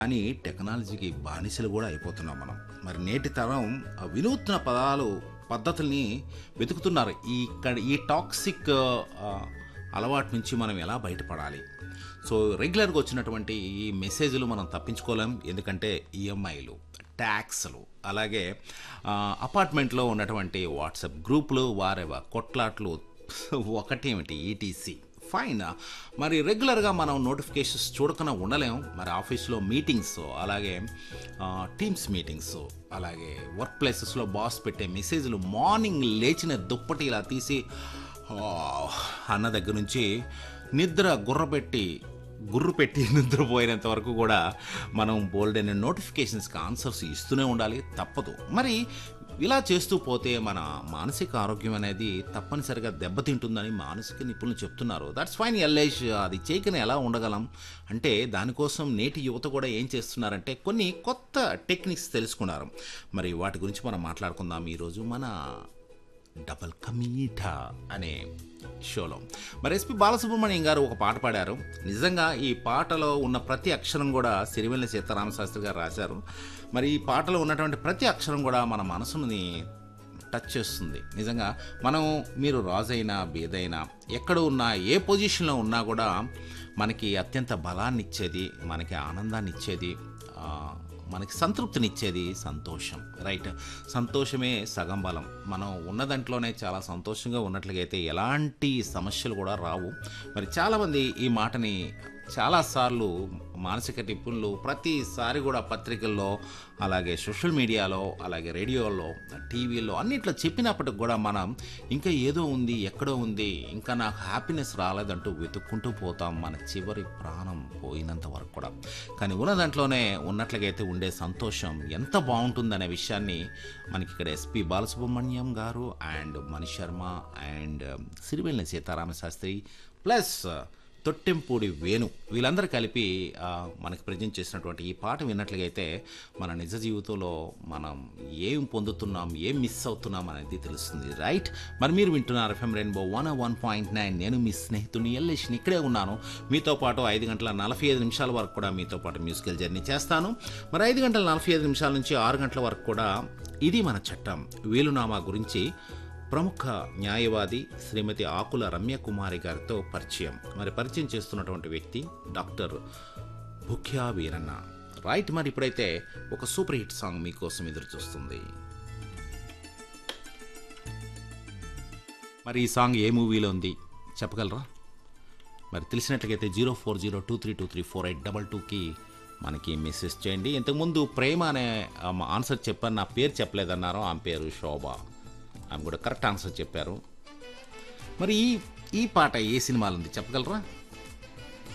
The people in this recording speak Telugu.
కానీ టెక్నాలజీకి బానిసలు కూడా అయిపోతున్నాం మనం మరి నేటి తరం ఆ వినూత్న పదాలు పద్ధతుల్ని వెతుకుతున్నారు ఈ ఇక్కడ ఈ టాక్సిక్ ఆ, అలవాటు నుంచి మనం ఎలా బయటపడాలి సో రెగ్యులర్గా వచ్చినటువంటి ఈ మెసేజ్లు మనం తప్పించుకోలేం ఎందుకంటే ఈఎంఐలు ట్యాక్స్లు అలాగే ఆ, అపార్ట్మెంట్లో ఉన్నటువంటి వాట్సాప్ గ్రూపులు వారెవా కొట్లాట్లు ఒకటేమిటి ఈటీసీ ఫైన్ మరి రెగ్యులర్గా మనం నోటిఫికేషన్స్ చూడకుండా ఉండలేం మరి ఆఫీస్లో మీటింగ్స్ అలాగే టీమ్స్ మీటింగ్స్ అలాగే వర్క్ ప్లేసెస్లో బాస్ పెట్టే మెసేజ్లు మార్నింగ్ లేచిన దుప్పటి ఇలా తీసి "ఆ" అన్న దగ్గర నుంచి నిద్ర గుర్రపెట్టి గుర్రు పెట్టి నిద్రపోయినంత వరకు కూడా మనం బోల్డ్ అయిన నోటిఫికేషన్స్కి ఆన్సర్స్ ఇస్తూనే ఉండాలి తప్పదు మరి ఇలా చేస్తూ పోతే మన మానసిక ఆరోగ్యం అనేది తప్పనిసరిగా దెబ్బతింటుందని మానసిక నిపుణులు చెప్తున్నారు దట్స్ ఫైన్ ఎల్ఐష్ అది చేయకనే ఎలా ఉండగలం అంటే దానికోసం నేటి యువత కూడా ఏం చేస్తున్నారంటే కొన్ని కొత్త టెక్నిక్స్ తెలుసుకున్నారు మరి వాటి గురించి మనం మాట్లాడుకుందాం ఈరోజు మన డబల్ కమీఠా అనే షోలో మరి ఎస్పి బాలసుబ్రహ్మణ్యం గారు ఒక పాట పాడారు నిజంగా ఈ పాటలో ఉన్న ప్రతి అక్షరం కూడా సిరివెల్లి సీతారామ శాస్త్రి గారు రాశారు మరి ఈ పాటలో ఉన్నటువంటి ప్రతి అక్షరం కూడా మన మనసుని టచ్ చేస్తుంది నిజంగా మనం మీరు రాజైనా బీదైనా ఎక్కడ ఉన్నా ఏ పొజిషన్లో ఉన్నా కూడా మనకి అత్యంత బలాన్ని ఇచ్చేది మనకి ఆనందాన్ని ఇచ్చేది ఆ, మనకి సంతృప్తినిచ్చేది సంతోషం రైట్ సంతోషమే సగం బలం మనం ఉన్న దాంట్లోనే చాలా సంతోషంగా ఉన్నట్లుగా అయితే ఎలాంటి సమస్యలు కూడా రావు మరి చాలామంది ఈ మాటని చాలాసార్లు మానసిక నిపుణులు ప్రతిసారి కూడా పత్రికల్లో అలాగే సోషల్ మీడియాలో అలాగే రేడియోలో టీవీలో అన్నిట్లో చెప్పినప్పటికి కూడా మనం ఇంకా ఏదో ఉంది ఎక్కడో ఉంది ఇంకా నాకు హ్యాపీనెస్ రాలేదంటూ వెతుక్కుంటూ పోతాం మన చివరి ప్రాణం పోయినంత వరకు కూడా కానీ ఉన్న దాంట్లోనే ఉన్నట్లుగైతే ఉండే సంతోషం ఎంత బాగుంటుందనే విషయాన్ని మనకి ఇక్కడ SP Balasubrahmanyam garu and Mani Sharma and Sirivennela Seetharama Sastry plus Thottempudi Venu వీళ్ళందరూ కలిపి ఆ, మనకి ప్రజెంట్ చేసినటువంటి ఈ పాట విన్నట్లుగైతే మన నిజ జీవితంలో మనం ఏం పొందుతున్నాం ఏం మిస్ అవుతున్నాం అనేది తెలుస్తుంది రైట్ మరి మీరు వింటున్నారు FM rainbow one one point nine నేను మీ స్నేహితుని ఎల్లేషన్ ఇక్కడే ఉన్నాను మీతో పాటు ఐదు గంటల నలభై ఐదు నిమిషాల వరకు కూడా మీతో పాటు మ్యూజికల్ జర్నీ చేస్తాను మరి ఐదు గంటల నలభై ఐదు నిమిషాల నుంచి ఆరు గంటల వరకు కూడా ఇది మన చట్టం వీలునామా గురించి ప్రముఖ న్యాయవాది శ్రీమతి ఆకుల రమ్యకుమారి గారితో పరిచయం మరి పరిచయం చేస్తున్నటువంటి వ్యక్తి డాక్టర్ భుఖ్యా వీరన్న రైట్ మరి ఇప్పుడైతే ఒక సూపర్ హిట్ సాంగ్ మీకోసం ఎదురు చూస్తుంది మరి ఈ సాంగ్ ఏ మూవీలో ఉంది చెప్పగలరా మరి తెలిసినట్లయితే zero four zero two three two three four eight double టూకి మనకి మెసేజ్ చేయండి ఇంతకుముందు ప్రేమ అనే ఆమె ఆన్సర్ చెప్పారు నా పేరు చెప్పలేదన్నారు ఆమె పేరు శోభ ఆమె కూడా కరెక్ట్ ఆన్సర్ చెప్పారు మరి ఈ ఈ పాట ఏ సినిమాలో ఉంది చెప్పగలరా